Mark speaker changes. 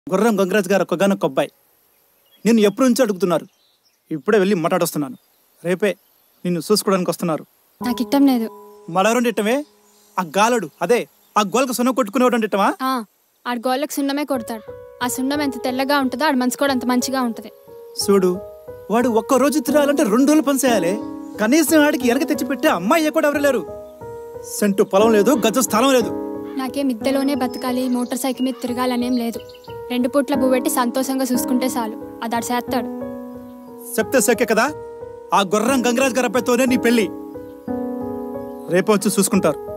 Speaker 1: గుర్రం గంగరాజు గారు ఒక్కగానొక్క అబ్బాయి నిన్ను ఎప్పటి నుంచి అడుగుతున్నారు ఇప్పుడే వెళ్ళి మాట్లాడొస్తున్నాను రేపే నిన్ను చూసుకోవడానికి వస్తున్నారు
Speaker 2: నాకు ఇష్టం లేదు
Speaker 1: మలవరం ఇట్టమే ఆ గాలడు అదే ఆ గోల్కి సున్న కొట్టుకునేవాడు ఇట్టమా
Speaker 2: ఆ, ఆడు గోళ్ళకి సున్నమే కొడతాడు ఆ సున్నం ఎంత తెల్లగా ఉంటుందో ఆడు మనసు కూడా అంత మంచిగా ఉంటుంది
Speaker 1: చూడు వాడు ఒక్క రోజు తిరాలంటే రెండు రోజులు పని చేయాలి కనీసం వాడికి వెనక తెచ్చిపెట్టే అమ్మాయి కూడా ఎవరు లేరు సెంటు పొలం లేదు గజ స్థలం లేదు
Speaker 2: నాకే మిద్దెలోనే బతకాలి మోటార్ సైకిల్ మీద తిరగాలనేం లేదు రెండు పూట్ల బువ్వెట్టి సంతోషంగా చూసుకుంటే చాలు అది ఆడు చేస్తాడు
Speaker 1: చెప్తే సోకే కదా ఆ గుర్రం గంగరాజు గారి అబ్బాయితోనే నీ పెళ్లి రేపు వచ్చి చూసుకుంటారు